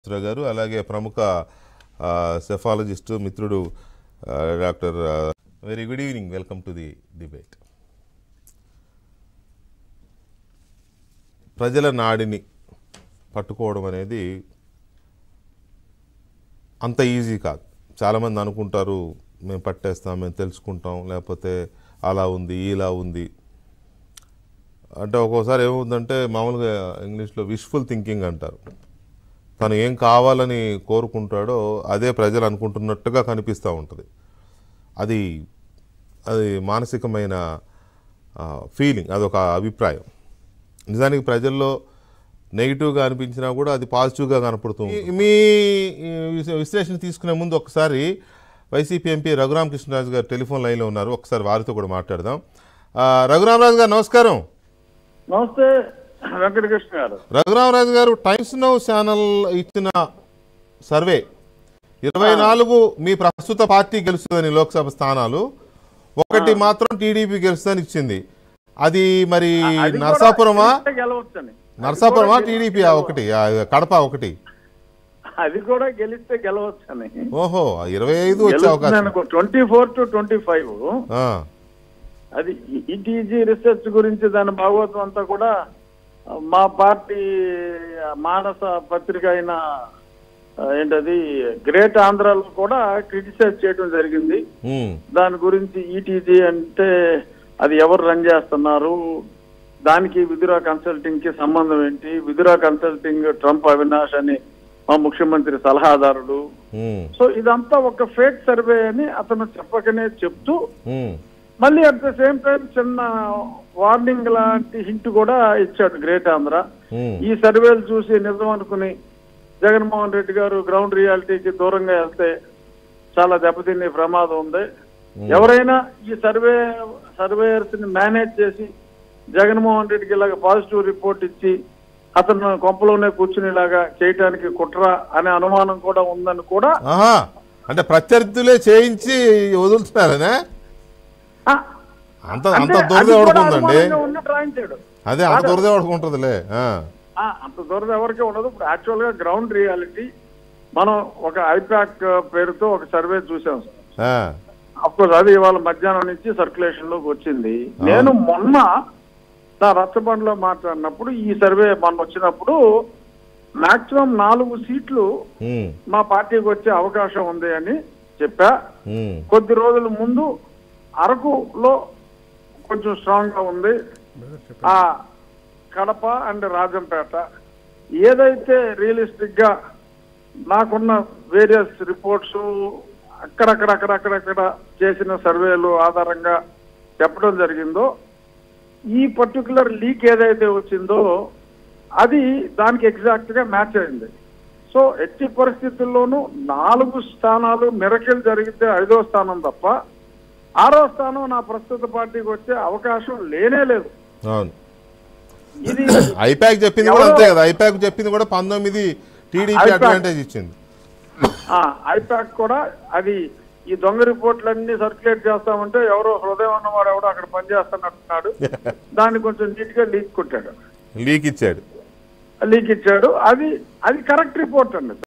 శ్రీనివాసరావు గారు అలాగే ప్రముఖ సెఫాలజిస్టు మిత్రుడు ah, doctor very good evening welcome to the debate ప్రజల నాడిని పట్టుకోవడం అనేది అంత ఈజీ కాదు చాలామంది అనుకుంటారు మేము పట్టేస్తాం మేము తెలుసుకుంటాం లేకపోతే అలా ఉంది ఇలా ఉంది అంటే ఒక్కోసారి ఏమవుతుందంటే మామూలుగా ఇంగ్లీష్లో విష్ఫుల్ థింకింగ్ అంటారు తను ఏం కావాలని కోరుకుంటాడో అదే ప్రజలు అనుకుంటున్నట్టుగా కనిపిస్తూ ఉంటుంది అది అది మానసికమైన ఫీలింగ్ అదొక అభిప్రాయం నిజానికి ప్రజల్లో నెగిటివ్గా అనిపించినా కూడా అది పాజిటివ్గా కనపడుతుంది మీ ఈ విశ- విశ్లేషణ తీసుకునే ముందు ఒకసారి వైసీపీ ఎంపీ రఘురామకృష్ణరాజు గారు టెలిఫోన్ లైన్లో ఉన్నారు ఒకసారి వారితో కూడా మాట్లాడదాం ఆ, రఘురామరాజు గారు నమస్కారం నమస్తే వెంకటకృష్ణ గారు రఘురామరాజు గారు టైమ్స్ నౌ ఛానల్ ఇచ్చిన సర్వే ఇరవై నాలుగు మీ ప్రస్తుత పార్టీ గెలుస్తుందని లోక్సభ స్థానాలు ఒకటి మాత్రం టీడీపీ గెలుస్తుందని ఇచ్చింది అది మరి అది కూడా నరసాపురమా గెలిస్తే గెలవచ్చని నరసాపురమా అది కూడా టీడీపీ ఒకటి ఆ, కడప ఒకటి అది కూడా గెలిస్తే గెలవచ్చని ఓహో ఇరవై ఐదు వచ్చే అవకాశం twenty four to twenty five ఆ, అది ఈటీజీ రిసెర్చ్ గురించి దాని భాగవతం అంతా కూడా ఆ, మా పార్టీ మానస పత్రిక అయిన ఆ, ఏంటది గ్రేట్ ఆంధ్రాలో కూడా క్రిటిసైజ్ చేయడం జరిగింది ఉమ్, దాని గురించి ఈటీజీ అంటే అది ఎవరు రన్ చేస్తున్నారు దానికి విదురా కన్సల్టింగ్ కి సంబంధం ఏంటి విదురా కన్సల్టింగ్ ట్రంప్ అవినాష్ అని మా ముఖ్యమంత్రి సలహాదారుడు ఉమ్, సో ఇదంతా ఒక ఫేక్ సర్వే అని అతను చెప్పకనే చెప్తూ ఉమ్, మళ్ళీ అట్ ద సేమ్ టైం చిన్న వార్నింగ్ లాంటి హింట్ కూడా ఇచ్చాడు గ్రేట్ ఆంధ్ర ఉమ్, ఈ సర్వేలు చూసి నిజం అనుకుని జగన్మోహన్ రెడ్డి గారు గ్రౌండ్ రియాలిటీకి దూరంగా వెళ్తే చాలా దెబ్బతినే ప్రమాదం ఉంది ఎవరైనా ఈ సర్వే సర్వేయర్స్ ని మేనేజ్ చేసి జగన్మోహన్ రెడ్డికి ఇలాగ పాజిటివ్ రిపోర్ట్ ఇచ్చి అతను కొంపలోనే కూర్చునేలాగా చేయటానికి కుట్ర అనే అనుమానం కూడా ఉందని కూడా ఆహా అంటే ప్రత్యర్థులే చేయించి వదులుతున్నారనే ఆ, అంత అంటే అంత అది దురద కూడా ఎవడుకుందండి అనుమానంగా ఉన్నట్టు రాయించాడు అదే అంత దురద ఎవడుకుంటుందిలే ఆ, ఆ, అంత దూరం ఎవరికీ ఉండదు ఇప్పుడు యాక్చువల్ గా గ్రౌండ్ రియాలిటీ మనం ఒక ఐపాక్ పేరుతో ఒక సర్వే చూసాం సార్ ఆ, అఫ్కోర్స్ అది ఇవాళ మధ్యాహ్నం నుంచి సర్క్యులేషన్ లోకి వచ్చింది నేను మొన్న నా రచ్చబండలో మాట్లాడినప్పుడు ఈ సర్వే మొన్న వచ్చినప్పుడు మాక్సిమం నాలుగు సీట్లు ఉమ్, మా పార్టీకి వచ్చే అవకాశం ఉంది అని చెప్పా ఉమ్, కొద్ది రోజుల ముందు అరకులో కొంచెం స్ట్రాంగ్ గా ఉంది ఆ కడప అండ్ రాజంపేట ఏదైతే రియలిస్టిక్ గా నాకున్న వేరియస్ రిపోర్ట్స్ అక్కడక్కడక్కడక్కడక్కడ చేసిన సర్వేలు ఆధారంగా చెప్పడం జరిగిందో ఈ పర్టికులర్ లీక్ ఏదైతే వచ్చిందో అది దానికి ఎగ్జాక్ట్ గా మ్యాచ్ అయింది సో ఎట్టి పరిస్థితుల్లోనూ నాలుగు స్థానాలు మిరకిల్ జరిగితే ఐదో స్థానం తప్ప ఆరో స్థానం నా ప్రస్తుత పార్టీకి వచ్చే అవకాశం లేనే లేదు అవును ఇది ఐపాక్ చెప్పింది కూడా అంతే కదా ఐపాక్ చెప్పింది కూడా పంతొమ్మిది టీడీపీ ఐపాక్. అడ్వాంటేజ్ ఇచ్చింది ఐపాక్ కూడా అది ఈ దొంగ రిపోర్ట్లన్నీ సర్క్యులేట్ చేస్తామంటే ఎవరో హృదయం ఉన్నవాడు ఎవడో అక్కడ పనిచేస్తున్నట్టున్నాడు దాన్ని కొంచెం నీట్ గా లీక్ కొట్టాడు లీక్ ఇచ్చాడు లీక్ ఇచ్చాడు అది అది కరెక్ట్ రిపోర్ట్ అండి